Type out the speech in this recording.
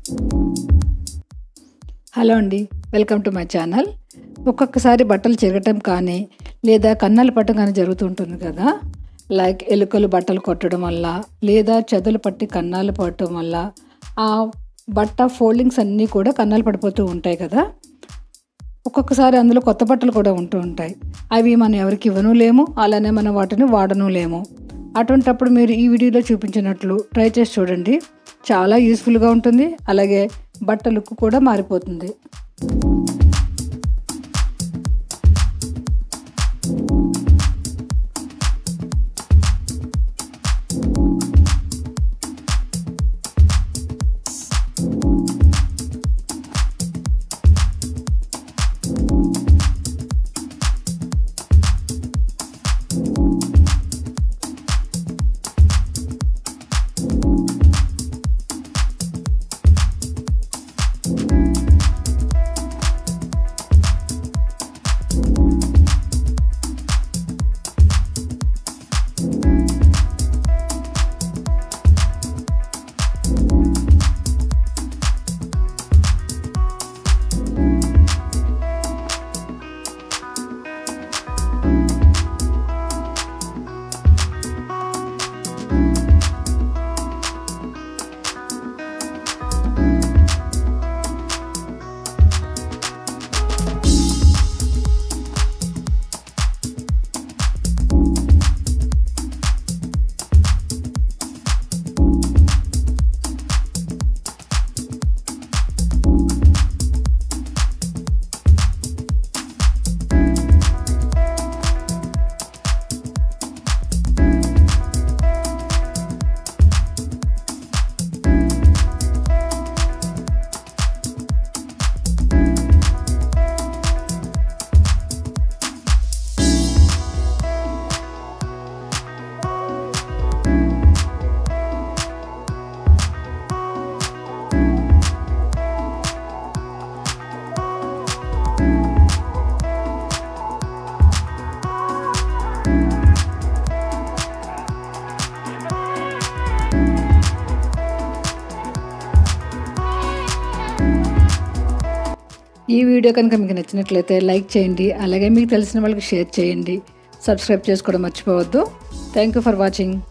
hello అండి welcome to my channel ఒక్కొక్కసారి బట్టలు చెరగటం కానీ లేదా కన్నాలు పట్టడం కానీ జరుగుతుంటుంది కదా లైక్ ఎలుకలు బట్టలు కొట్టడం వల్ల లేదా చెదలు పట్టి కన్నాలు పట్టడం వల్ల ఆ బట్ట ఫోల్డింగ్స్ అన్నీ కూడా కన్నాలు పడిపోతూ ఉంటాయి కదా ఒక్కొక్కసారి అందులో కొత్త బట్టలు కూడా ఉంటూ ఉంటాయి అవి మనం ఎవరికి ఇవ్వను లేము అలానే మనం వాటిని వాడను లేము అటువంటప్పుడు మీరు ఈ వీడియోలో చూపించినట్లు ట్రై చేసి చూడండి చాలా యూస్ఫుల్గా ఉంటుంది అలాగే బట్ట లుక్ కూడా మారిపోతుంది ఈ వీడియో కనుక మీకు నచ్చినట్లయితే లైక్ చేయండి అలాగే మీకు తెలిసిన వాళ్ళకి షేర్ చేయండి సబ్స్క్రైబ్ చేసుకోవడం మర్చిపోవద్దు థ్యాంక్ యూ ఫర్ వాచింగ్